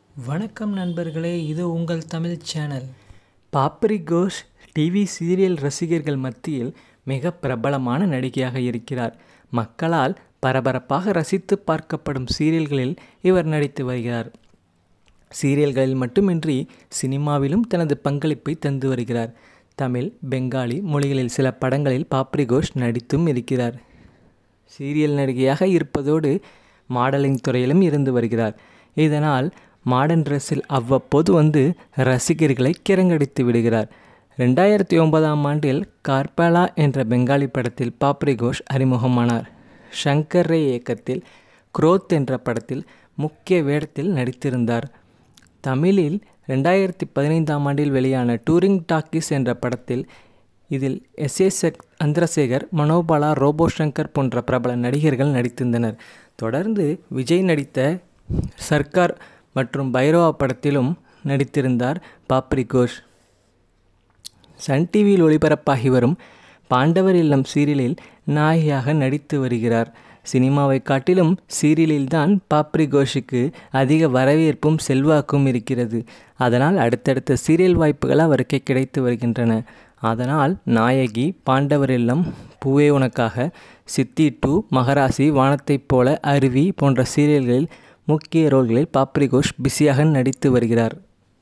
வணக்கம் நண்பர்களே இது உங்கள் Tamil channel Papri Ghosh TV serial ரசிகர்கள் மத்தியில் மிக பிரபலமான நடிகையாக இருக்கிறார் மக்களால் பரபரப்பாக ரசித்து பார்க்கப்படும் சீரியல்களில் இவர் நடித்து வருகிறார் சீரியல்களில் மட்டுமின்றி சினிமாவிலும் தனது பங்களிப்பை தந்து வருகிறார் தமிழ் பெங்காலி மொழிகளில் சில படங்களில் பாப்ரி கோஷ் நடித்தும் இருக்கிறார் சீரியல் நடிகையாக இருப்பதோடு மாடலிங் துறையிலும் இருந்து வருகிறார் இதனால் மாடர்ன் ட்ரெஸ்ஸில் அவ்வப்போது வந்து ரசிகர்களை கிறங்கடித்து விடுகிறார் ரெண்டாயிரத்தி ஒன்பதாம் ஆண்டில் கார்பலா என்ற பெங்காலி படத்தில் பாப்ரி கோஷ் அறிமுகமானார் ஷங்கர் ரே இயக்கத்தில் குரோத் என்ற படத்தில் முக்கிய வேடத்தில் நடித்திருந்தார் தமிழில் ரெண்டாயிரத்தி பதினைந்தாம் ஆண்டில் வெளியான டூரிங் டாக்கிஸ் என்ற படத்தில் இதில் எஸ் ஏ சக் சந்திரசேகர் மனோபாலா ரோபோ சங்கர் போன்ற பிரபல நடிகர்கள் நடித்திருந்தனர் தொடர்ந்து விஜய் நடித்த சர்க்கார் மற்றும் பைரவா படத்திலும் நடித்திருந்தார் பாப்ரி கோஷ் சன் டிவியில் ஒளிபரப்பாகி வரும் பாண்டவர் இல்லம் சீரியலில் நாயகியாக நடித்து வருகிறார் சினிமாவை காட்டிலும் சீரியலில்தான் பாப்ரி கோஷுக்கு அதிக வரவேற்பும் செல்வாக்கும் இருக்கிறது அதனால் அடுத்தடுத்த சீரியல் வாய்ப்புகள் அவருக்கு கிடைத்து வருகின்றன அதனால் நாயகி பாண்டவர் இல்லம் பூவே உனக்காக சித்தி டூ மகராசி வானத்தைப் போல அருவி போன்ற சீரியல்களில் முக்கிய ரோல்களில் பாப்ரி கோஷ் பிஸியாக நடித்து வருகிறார்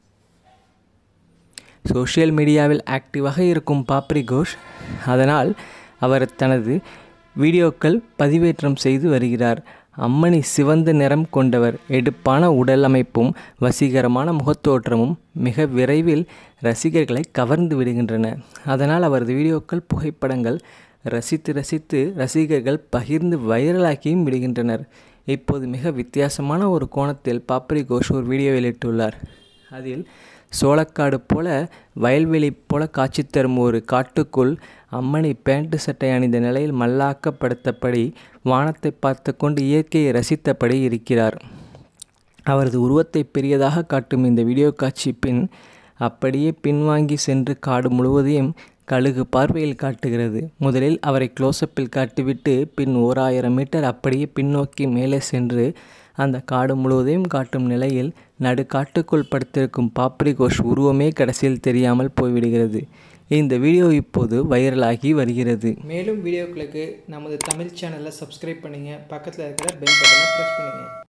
சோஷியல் மீடியாவில் ஆக்டிவாக இருக்கும் பாப்ரி கோஷ் அதனால் அவர் தனது வீடியோக்கள் பதிவேற்றம் செய்து வருகிறார் அம்மணி சிவந்த நிறம் கொண்டவர் எடுப்பான உடல் அமைப்பும் வசீகரமான முகத்தோற்றமும் மிக விரைவில் ரசிகர்களை கவர்ந்து விடுகின்றன அதனால் அவரது வீடியோக்கள் புகைப்படங்கள் ரசித்து ரசித்து ரசிகர்கள் பகிர்ந்து வைரலாக்கியும் விடுகின்றனர் இப்போது மிக வித்தியாசமான ஒரு கோணத்தில் பாப்ரி கோஷ் ஒரு வீடியோ வெளியிட்டுள்ளார் அதில் சோளக்காடு போல வயல்வெளி போல காட்சி தரும் ஒரு காட்டுக்குள் அம்மணி பேண்ட் சட்டை அணிந்த நிலையில் மல்லாக்கப்படுத்தபடி வானத்தை பார்த்து கொண்டு இயற்கையை ரசித்தபடி இருக்கிறார் அவரது உருவத்தை பெரியதாக காட்டும் இந்த வீடியோ காட்சி பின் அப்படியே பின்வாங்கி சென்று காடு முழுவதையும் கழுகு பார்வையில் காட்டுகிறது முதலில் அவரை க்ளோஸ்அப்பில் காட்டிவிட்டு பின் ஓர் ஆயிரம் மீட்டர் அப்படியே பின்னோக்கி மேலே சென்று அந்த காடு முழுவதையும் காட்டும் நிலையில் நடு காட்டுக்குள் படுத்திருக்கும் பாப்ரி கோஷ் உருவமே கடைசியில் தெரியாமல் போய்விடுகிறது இந்த வீடியோ இப்போது வைரலாகி வருகிறது மேலும் வீடியோக்களுக்கு நமது தமிழ் சேனலை சப்ஸ்கிரைப் பண்ணுங்கள் பக்கத்தில் இருக்கிற பெல் பட்டனை ப்ரெஸ் பண்ணுங்கள்